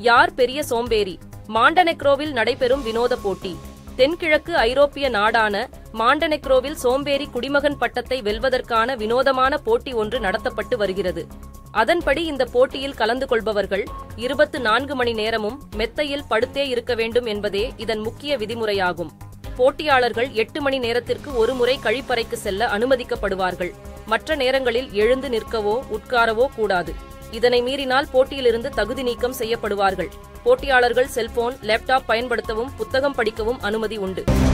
யார் பெரிய சோம்பேறி மாண்டனெக்ரோவில் நடைபெறும் வினோத போட்டி தென்கிழக்கு ஐரோப்பிய நாடான மாண்டனெக்ரோவில் சோம்பேறி குடிமகன் பட்டத்தை வெல்வதற்கான வினோதமான போட்டி ஒன்று நடத்தப்பட்டு வருகிறது அதன்படி இந்த போட்டியில் கலந்து கொள்பவர்கள் இருபத்து நான்கு மணி நேரமும் மெத்தையில் படுத்தே இருக்க வேண்டும் என்பதே இதன் முக்கிய விதிமுறையாகும் போட்டியாளர்கள் எட்டு மணி நேரத்திற்கு ஒரு முறை கழிப்பறைக்கு செல்ல அனுமதிக்கப்படுவார்கள் மற்ற நேரங்களில் எழுந்து நிற்கவோ உட்காரவோ கூடாது இதனை மீறினால் போட்டியிலிருந்து தகுதி நீக்கம் செய்யப்படுவார்கள் போட்டியாளர்கள் செல்போன் லேப்டாப் பயன்படுத்தவும் புத்தகம் படிக்கவும் அனுமதி உண்டு